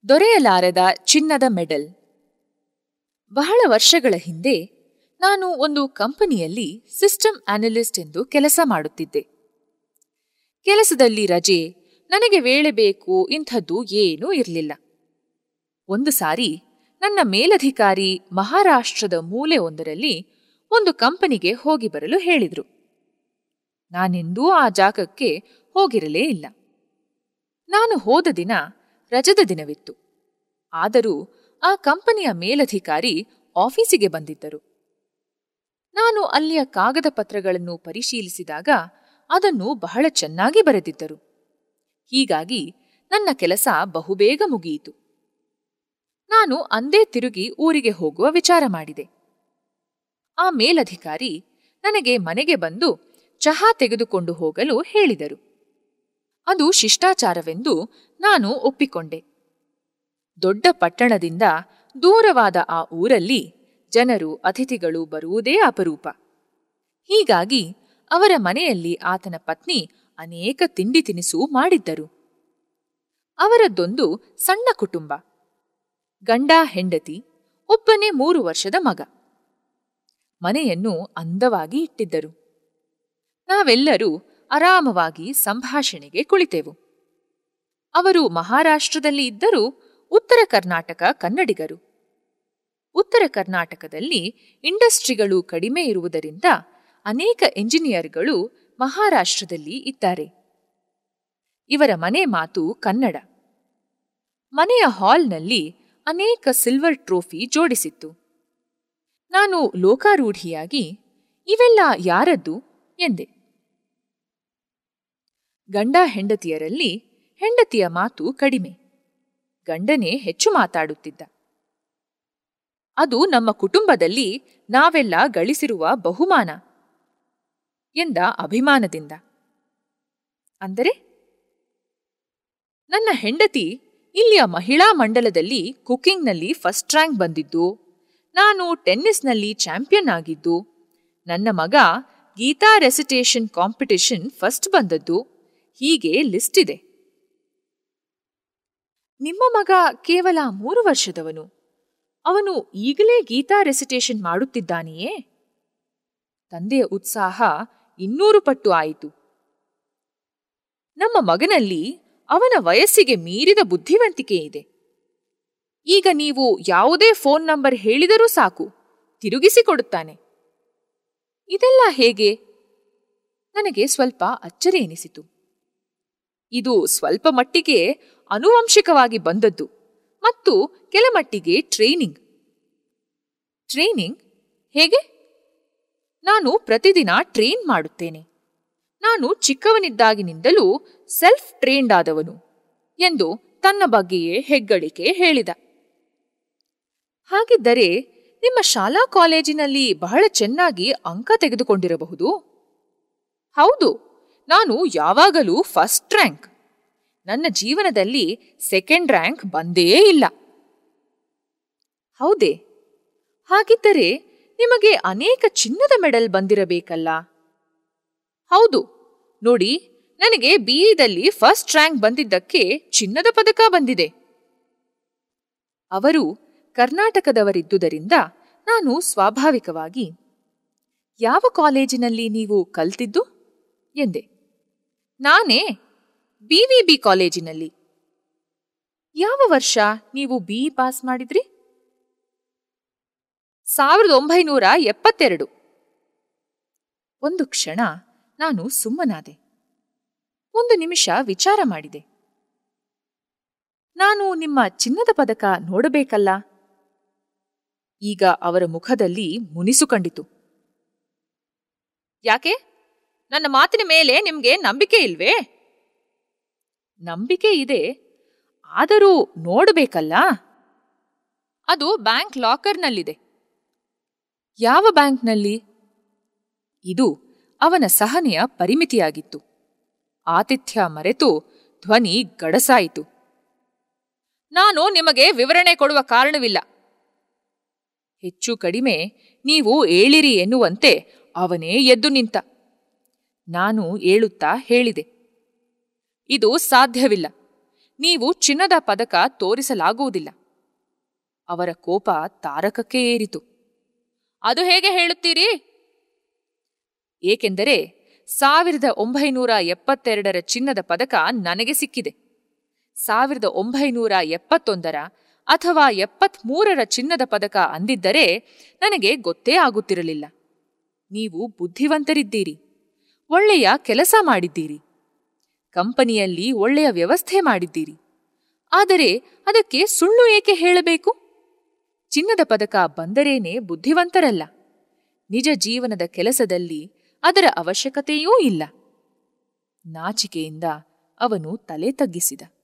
ದೊರೆಯಲಾರದ ಚಿನ್ನದ ಮೆಡಲ್ ಬಹಳ ವರ್ಷಗಳ ಹಿಂದೆ ನಾನು ಒಂದು ಕಂಪನಿಯಲ್ಲಿ ಸಿಸ್ಟಮ್ ಅನಲಿಸ್ಟ್ ಎಂದು ಕೆಲಸ ಮಾಡುತ್ತಿದ್ದೆ ಕೆಲಸದಲ್ಲಿ ರಜೆ ನನಗೆ ವೇಳೆ ಬೇಕು ಇಂಥದ್ದು ಏನೂ ಇರಲಿಲ್ಲ ಒಂದು ಸಾರಿ ನನ್ನ ಮೇಲಧಿಕಾರಿ ಮಹಾರಾಷ್ಟ್ರದ ಮೂಲೆ ಒಂದರಲ್ಲಿ ಒಂದು ಕಂಪನಿಗೆ ಹೋಗಿ ಬರಲು ಹೇಳಿದ್ರು ನಾನೆಂದೂ ಆ ಜಾಗಕ್ಕೆ ಹೋಗಿರಲೇ ಇಲ್ಲ ನಾನು ಹೋದ ದಿನ ರಜದ ದಿನವಿತ್ತು ಆದರೂ ಆ ಕಂಪನಿಯ ಮೇಲಧಿಕಾರಿ ಆಫೀಸಿಗೆ ಬಂದಿದ್ದರು ನಾನು ಅಲ್ಲಿಯ ಕಾಗದ ಪತ್ರಗಳನ್ನು ಪರಿಶೀಲಿಸಿದಾಗ ಅದನ್ನು ಬಹಳ ಚೆನ್ನಾಗಿ ಬರೆದಿದ್ದರು ಹೀಗಾಗಿ ನನ್ನ ಕೆಲಸ ಬಹುಬೇಗ ಮುಗಿಯಿತು ನಾನು ಅಂದೇ ತಿರುಗಿ ಊರಿಗೆ ಹೋಗುವ ವಿಚಾರ ಮಾಡಿದೆ ಆ ಮೇಲಧಿಕಾರಿ ನನಗೆ ಮನೆಗೆ ಬಂದು ಚಹಾ ತೆಗೆದುಕೊಂಡು ಹೋಗಲು ಹೇಳಿದರು ಅದು ಶಿಷ್ಟಾಚಾರವೆಂದು ನಾನು ಒಪ್ಪಿಕೊಂಡೆ ದೊಡ್ಡ ಪಟ್ಟಣದಿಂದ ದೂರವಾದ ಆ ಊರಲ್ಲಿ ಜನರು ಅತಿಥಿಗಳು ಬರುವುದೇ ಅಪರೂಪ ಹೀಗಾಗಿ ಅವರ ಮನೆಯಲ್ಲಿ ಆತನ ಪತ್ನಿ ಅನೇಕ ತಿಂಡಿ ತಿನಿಸು ಮಾಡಿದ್ದರು ಅವರದ್ದೊಂದು ಸಣ್ಣ ಕುಟುಂಬ ಗಂಡ ಹೆಂಡತಿ ಒಬ್ಬನೇ ಮೂರು ವರ್ಷದ ಮಗ ಮನೆಯನ್ನು ಅಂದವಾಗಿ ಇಟ್ಟಿದ್ದರು ನಾವೆಲ್ಲರೂ ಆರಾಮವಾಗಿ ಸಂಭಾಷಣೆಗೆ ಕುಳಿತೆವು ಅವರು ಮಹಾರಾಷ್ಟ್ರದಲ್ಲಿ ಇದ್ದರೂ ಉತ್ತರ ಕರ್ನಾಟಕ ಕನ್ನಡಿಗರು ಉತ್ತರ ಕರ್ನಾಟಕದಲ್ಲಿ ಇಂಡಸ್ಟ್ರಿಗಳು ಕಡಿಮೆ ಇರುವುದರಿಂದ ಅನೇಕ ಎಂಜಿನಿಯರ್ಗಳು ಮಹಾರಾಷ್ಟ್ರದಲ್ಲಿ ಇದ್ದಾರೆ ಇವರ ಮನೆ ಮಾತು ಕನ್ನಡ ಮನೆಯ ಹಾಲ್ನಲ್ಲಿ ಅನೇಕ ಸಿಲ್ವರ್ ಟ್ರೋಫಿ ಜೋಡಿಸಿತ್ತು ನಾನು ಲೋಕಾರೂಢಿಯಾಗಿ ಇವೆಲ್ಲ ಯಾರದ್ದು ಎಂದೆ ಗಂಡ ಹೆಂಡತಿಯರಲ್ಲಿ ಹೆಂಡತಿಯ ಮಾತು ಕಡಿಮೆ ಗಂಡನೇ ಹೆಚ್ಚು ಮಾತಾಡುತ್ತಿದ್ದ ಅದು ನಮ್ಮ ಕುಟುಂಬದಲ್ಲಿ ನಾವೆಲ್ಲ ಗಳಿಸಿರುವ ಬಹುಮಾನ ಎಂದ ಅಭಿಮಾನದಿಂದ ಅಂದರೆ ನನ್ನ ಹೆಂಡತಿ ಇಲ್ಲಿಯ ಮಹಿಳಾ ಮಂಡಲದಲ್ಲಿ ಕುಕಿಂಗ್ನಲ್ಲಿ ಫಸ್ಟ್ ರ್ಯಾಂಕ್ ಬಂದಿದ್ದು ನಾನು ಟೆನ್ನಿಸ್ನಲ್ಲಿ ಚಾಂಪಿಯನ್ ಆಗಿದ್ದು ನನ್ನ ಮಗ ಗೀತಾ ರೆಸಿಟೇಷನ್ ಕಾಂಪಿಟಿಷನ್ ಫಸ್ಟ್ ಬಂದದ್ದು ಹೀಗೆ ಲಿಸ್ಟ್ ಇದೆ ನಿಮ್ಮ ಮಗ ಕೇವಲ ಮೂರು ವರ್ಷದವನು ಅವನು ಈಗಲೇ ಗೀತಾ ರೆಸಿಟೇಷನ್ ಮಾಡುತ್ತಿದ್ದಾನೆಯೇ ತಂದೆಯ ಉತ್ಸಾಹ ಇನ್ನೂರು ಪಟ್ಟು ಆಯಿತು ನಮ್ಮ ಮಗನಲ್ಲಿ ಅವನ ವಯಸ್ಸಿಗೆ ಮೀರಿದ ಬುದ್ಧಿವಂತಿಕೆ ಇದೆ ಈಗ ನೀವು ಯಾವುದೇ ಫೋನ್ ನಂಬರ್ ಹೇಳಿದರೂ ಸಾಕು ತಿರುಗಿಸಿಕೊಡುತ್ತಾನೆ ಇದೆಲ್ಲ ಹೇಗೆ ನನಗೆ ಸ್ವಲ್ಪ ಅಚ್ಚರಿ ಎನಿಸಿತು ಇದು ಸ್ವಲ್ಪ ಮಟ್ಟಿಗೆ ಅನುವಂಶಿಕವಾಗಿ ಬಂದದ್ದು ಮತ್ತು ಕೆಲಮಟ್ಟಿಗೆ ಟ್ರೈನಿಂಗ್ ಟ್ರೈನಿಂಗ್ ಹೇಗೆ ನಾನು ಪ್ರತಿದಿನ ಟ್ರೈನ್ ಮಾಡುತ್ತೇನೆ ನಾನು ಚಿಕ್ಕವನಿದ್ದಾಗಿನಿಂದಲೂ ಸೆಲ್ಫ್ ಟ್ರೈನ್ಡ್ ಆದವನು ಎಂದು ತನ್ನ ಬಗ್ಗೆಯೇ ಹೆಗ್ಗಳಿಕೆ ಹೇಳಿದ ಹಾಗಿದ್ದರೆ ನಿಮ್ಮ ಶಾಲಾ ಕಾಲೇಜಿನಲ್ಲಿ ಬಹಳ ಚೆನ್ನಾಗಿ ಅಂಕ ತೆಗೆದುಕೊಂಡಿರಬಹುದು ಹೌದು ನಾನು ಯಾವಾಗಲೂ ಫಸ್ಟ್ ರ್ಯಾಂಕ್ ನನ್ನ ಜೀವನದಲ್ಲಿ ಸೆಕೆಂಡ್ ರ್ಯಾಂಕ್ ಬಂದೇ ಇಲ್ಲ ಹೌದೇ ಹಾಗಿದ್ದರೆ ನಿಮಗೆ ಅನೇಕ ಚಿನ್ನದ ಮೆಡಲ್ ಬಂದಿರಬೇಕಲ್ಲ ಹೌದು ನೋಡಿ ನನಗೆ ಬಿಇದಲ್ಲಿ ಫಸ್ಟ್ ರ್ಯಾಂಕ್ ಬಂದಿದ್ದಕ್ಕೆ ಚಿನ್ನದ ಪದಕ ಬಂದಿದೆ ಅವರು ಕರ್ನಾಟಕದವರಿದ್ದುದರಿಂದ ನಾನು ಸ್ವಾಭಾವಿಕವಾಗಿ ಯಾವ ಕಾಲೇಜಿನಲ್ಲಿ ನೀವು ಕಲ್ತಿದ್ದು ಎಂದೆ ನಾನೇ ಬಿವಿಬಿ ಕಾಲೇಜಿನಲ್ಲಿ ಯಾವ ವರ್ಷ ನೀವು ಬಿಇ ಪಾಸ್ ಮಾಡಿದ್ರಿ ಸಾವಿರದ ಒಂಬೈನೂರ ಎಪ್ಪತ್ತೆರಡು ಒಂದು ಕ್ಷಣ ನಾನು ಸುಮ್ಮನಾದೆ ಒಂದು ನಿಮಿಷ ವಿಚಾರ ಮಾಡಿದೆ ನಾನು ನಿಮ್ಮ ಚಿನ್ನದ ಪದಕ ನೋಡಬೇಕಲ್ಲ ಈಗ ಅವರ ಮುಖದಲ್ಲಿ ಮುನಿಸು ಕಂಡಿತು ಯಾಕೆ ನನ್ನ ಮಾತಿನ ಮೇಲೆ ನಿಮ್ಗೆ ನಂಬಿಕೆ ಇಲ್ವೇ ನಂಬಿಕೆ ಇದೆ ಆದರೂ ನೋಡಬೇಕಲ್ಲ ಅದು ಬ್ಯಾಂಕ್ ಲಾಕರ್ನಲ್ಲಿದೆ ಯಾವ ಬ್ಯಾಂಕ್ನಲ್ಲಿ ಇದು ಅವನ ಸಹನೆಯ ಪರಿಮಿತಿಯಾಗಿತ್ತು ಆತಿಥ್ಯ ಮರೆತು ಧ್ವನಿ ಗಡಸಾಯಿತು ನಾನು ನಿಮಗೆ ವಿವರಣೆ ಕೊಡುವ ಕಾರಣವಿಲ್ಲ ಹೆಚ್ಚು ಕಡಿಮೆ ನೀವು ಏಳಿರಿ ಎನ್ನುವಂತೆ ಅವನೇ ಎದ್ದು ನಿಂತ ನಾನು ಏಳುತ್ತಾ ಹೇಳಿದೆ ಇದು ಸಾಧ್ಯವಿಲ್ಲ ನೀವು ಚಿನ್ನದ ಪದಕ ತೋರಿಸಲಾಗುವುದಿಲ್ಲ ಅವರ ಕೋಪ ತಾರಕಕ್ಕೆ ಏರಿತು ಅದು ಹೇಗೆ ಹೇಳುತ್ತೀರಿ ಏಕೆಂದರೆ ಸಾವಿರದ ಒಂಬೈನೂರ ಎಪ್ಪತ್ತೆರಡರ ಚಿನ್ನದ ಪದಕ ನನಗೆ ಸಿಕ್ಕಿದೆ ಸಾವಿರದ ಒಂಬೈನೂರ ಎಪ್ಪತ್ತೊಂದರ ಅಥವಾ ಎಪ್ಪತ್ಮೂರರ ಚಿನ್ನದ ಪದಕ ಅಂದಿದ್ದರೆ ನನಗೆ ಗೊತ್ತೇ ಆಗುತ್ತಿರಲಿಲ್ಲ ನೀವು ಬುದ್ಧಿವಂತರಿದ್ದೀರಿ ಒಳ್ಳೆಯ ಕೆಲಸ ಮಾಡಿದ್ದೀರಿ ಕಂಪನಿಯಲ್ಲಿ ಒಳ್ಳೆಯ ವ್ಯವಸ್ಥೆ ಮಾಡಿದ್ದೀರಿ ಆದರೆ ಅದಕ್ಕೆ ಸುಳ್ಳು ಏಕೆ ಹೇಳಬೇಕು ಚಿನ್ನದ ಪದಕ ಬಂದರೇನೆ ಬುದ್ಧಿವಂತರಲ್ಲ ನಿಜ ಜೀವನದ ಕೆಲಸದಲ್ಲಿ ಅದರ ಅವಶ್ಯಕತೆಯೂ ಇಲ್ಲ ನಾಚಿಕೆಯಿಂದ ಅವನು ತಲೆ ತಗ್ಗಿಸಿದ